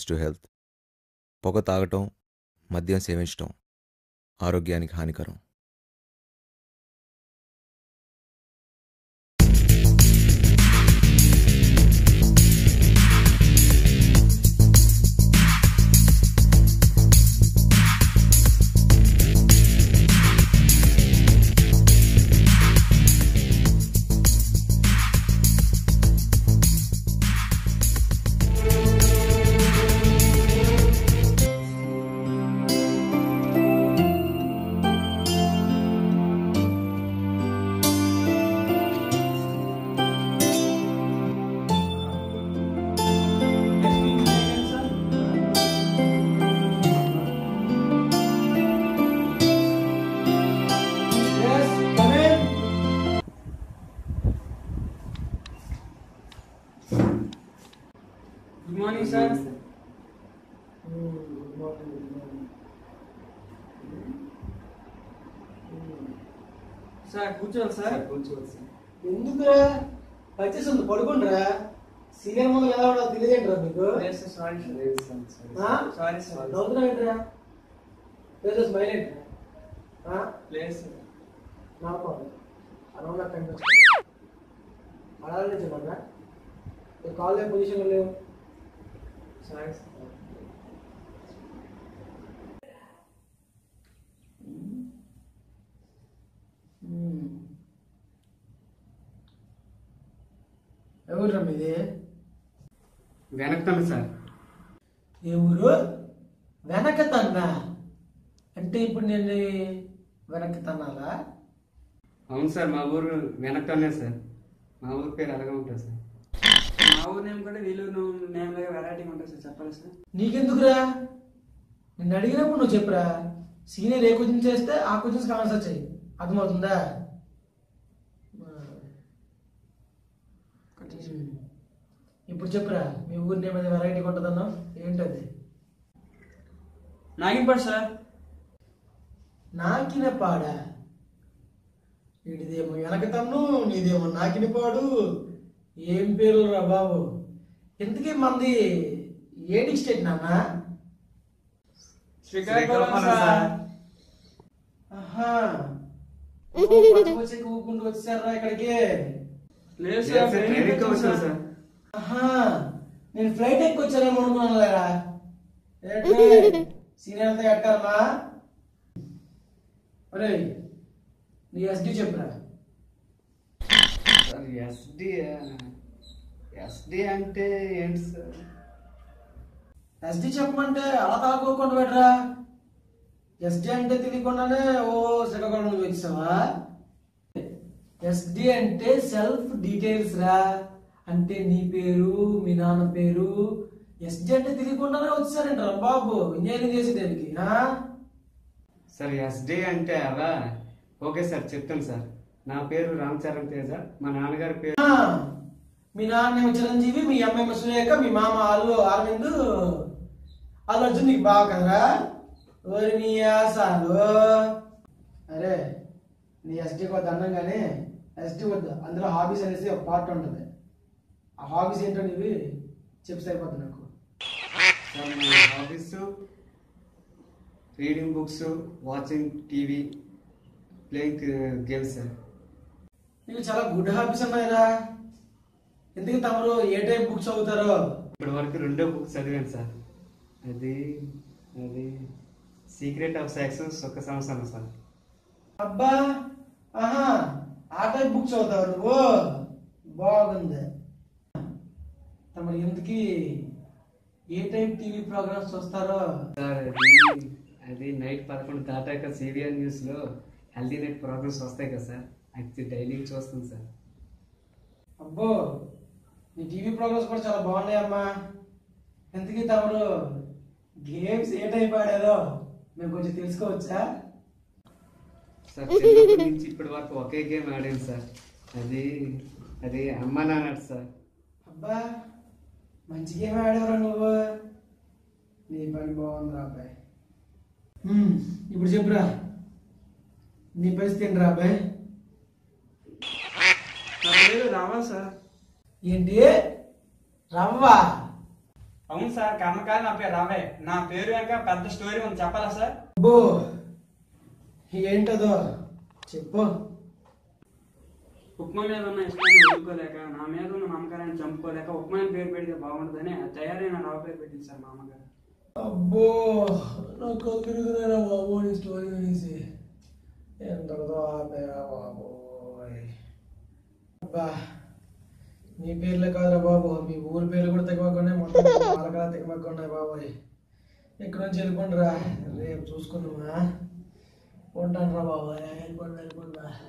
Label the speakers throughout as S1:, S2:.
S1: To health పొగ తాగటం మద్యం సేవించటం ఆరోగ్యానికి హానికరం
S2: గుడ్ మార్నింగ్ సార్ సార్ కూర్చోవాలి సార్
S3: ఎందుకురా వచ్చేసింది పడుకుండ్రా సీనియర్ ముందు ఎలా ఉండదు తెలియదేంట్రా మీకు
S2: సారీ
S3: ఆ?
S2: సారీ సార్
S3: నవ్వుతున్నావేంట్రా లేదు స్మైల్ ఏంట్రా ఆ?
S2: లేదు సార్
S3: నవ్వుకోవాలి అరవై టైం అడగాలి చెప్పండి కాల్ పొజిషన్ లేవు
S2: సారీ సార్
S3: ఎవరు మీది
S2: వెనక్తాను సార్
S3: ఏ ఊరు వెనక తన్నా అంటే ఇప్పుడు నేను వెనక్కి తన్నాలా
S2: అవును సార్ మా ఊరు వెనక్తానే సార్ మా ఊరు పేరు అలాగే ఉంటుంది సార్ మా ఊరు నేమ్ కూడా వీళ్ళు నేమ్ లాగా వెరైటీ ఉంటుంది సార్ చెప్పాలి సార్
S3: నీకెందుకురా నిన్ను అడిగినప్పుడు నువ్వు చెప్పురా సీనియర్ ఏ క్వశ్చన్ చేస్తే ఆ క్వశ్చన్స్కి ఆన్సర్ చెయ్యి అర్థమవుతుందా ఇప్పుడు చెప్పురా మీ ఊరిని ఏమైనా వెరైటీ ఉంటుందన్నా ఏంటది
S2: నాగింపాడు సార్
S3: నాకిన పాడ వీడిదేమో వెనక తన్ను నీదేమో నాకిన పాడు ఏం పేరు రా బాబు ఎందుకే మంది ఏ డిస్ట్రిక్ట్ నాన్న
S2: శ్రీకాకుళం సార్
S3: ఆహా ఓ, పట్టుకొచ్చి ఊపుకుంటూ వచ్చారా ఇక్కడికి
S2: లేదు సార్ ట్రైనింగ్ వచ్చాను సార్
S3: ఆహా నేను ఫ్లైట్ ఎక్కి వచ్చానేమో అనుకున్నాను లేరా సీనియర్ అంతా ఎక్కాలమ్మా ఒరే నీ ఎస్డి చెప్పురా
S2: సార్ ఎస్డి ఎస్డి అంటే ఏంటి సార్
S3: ఎస్డి చెప్పమంటే అలా తాకోకుండా పెట్టరా ఎస్డి అంటే తెలియకుండానే ఓ శ్రీకాకుళం నుంచి వచ్చావా ఎస్డి అంటే సెల్ఫ్ డీటెయిల్స్ రా అంటే నీ పేరు మీ నాన్న పేరు ఎస్డి అంటే తెలియకుండానే వచ్చారంట బాబు ఇంజనీరింగ్ చేసేదానికి ఆ?
S2: సార్ ఎస్డి అంటే అవా ఓకే సార్ చెప్తాను సార్ నా పేరు రామ్ చరణ్ తేజ మా నాన్నగారి పేరు
S3: ఆ, మీ నాన్న ఏమో చిరంజీవి మీ అమ్మ సురేఖ మీ మామ అల్లు అరవింద్ అల్లు అర్జున్ నీకు బాగా కదరా ఓరి నీ ఆసాలు అరే నీ ఎస్డి వద్ద అన్నం కానీ ఎస్డి వద్దు అందులో హాబీస్ అనేసి ఒక పార్ట్ ఉంటుంది ఆ హాబీస్ ఏంటో నీవి చెప్పి సరిపోతుంది నాకు
S2: సార్ నా hobbies reading books watching TV playing games sir
S3: నీకు చాలా గుడ్ హాబీస్ ఉన్నాయిరా ఎందుకు తమరు ఏ టైప్ బుక్స్ చదువుతారో
S2: ఇప్పటి వరకు రెండో బుక్ చదివాను సార్ అది అది సీక్రెట్ ఆఫ్ సెక్స్ సుఖ సంవత్సరం సార్
S3: అబ్బా ఆహా ఆ టైప్ బుక్స్ చదువుతావు నువ్వు బాగుంది తమరు ఎందుకు ఏ టైప్ టీవీ ప్రోగ్రామ్స్ చూస్తారో
S2: సార్ అది అది నైట్ పదకొండు దాటాక సివిఆర్ న్యూస్లో హెల్దీ నైట్ ప్రోగ్రామ్స్ వస్తాయి కదా సార్ అది డైలీ చూస్తాను సార్
S3: అబ్బో నీ టీవీ ప్రోగ్రామ్స్ కూడా చాలా బాగున్నాయమ్మా ఎందుకు తమరు గేమ్స్ ఏ టైప్ ఆడారో మేము కొంచెం తెలుసుకోవచ్చా
S2: సార్ చిన్నప్పటి నుంచి ఇప్పటి వరకు ఒకే గేమ్ ఆడాను సార్ అది అది అమ్మ నాన్న సార్
S3: అబ్బా మంచి గేమ్ ఆడేవరా నువ్వు నీ పని బాగుందిరా అబ్బాయి హ్మ్, ఇప్పుడు చెప్పురా నీ పరిస్థితి ఏంటిరా అబ్బాయి
S4: నా పేరు రావా సార్
S3: ఏంటి రవ్వ
S2: అవును సార్ కర్మకాయ నా పేరు రావే నా పేరు వెనక పెద్ద స్టోరీ ఉంది చెప్పాలా సార్
S3: అబ్బో ఏంటదో చెప్పు
S2: ఉప్మా మీద ఉన్న ఇష్టాన్ని వదులుకోలేక నా మీద ఉన్న నమ్మకాన్ని చంపుకోలేక ఉప్మా అని పేరు పెడితే బాగుంటుందని తయారైన రావు పేరు పెట్టింది సార్ మా అమ్మగారు
S3: అబ్బో నాకు కలుగుతున్నారా బాబు నీ స్టోరీ అనేసి ఎంతదో ఆపేరా బాబోయ్ అబ్బా మీ పేర్లే కాదురా బాబు మీ ఊరి పేర్లు కూడా తెగమక్కున్నాయి మొత్తం వాళ్ళకలా తెగమక్కున్నాయి బాబోయ్ ఇక్కడ నుంచి వెళ్ళిపోండి రా రేపు చూసుకుందామా ఉంటాను రా బాబోయ్ వెళ్ళిపోండి వెళ్ళిపోండి రా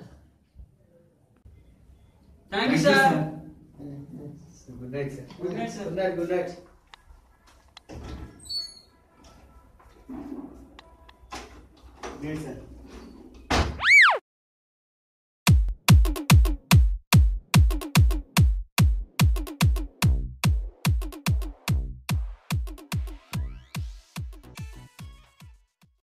S2: thank you sir good night sir good night sir
S3: good night good night
S2: good night sir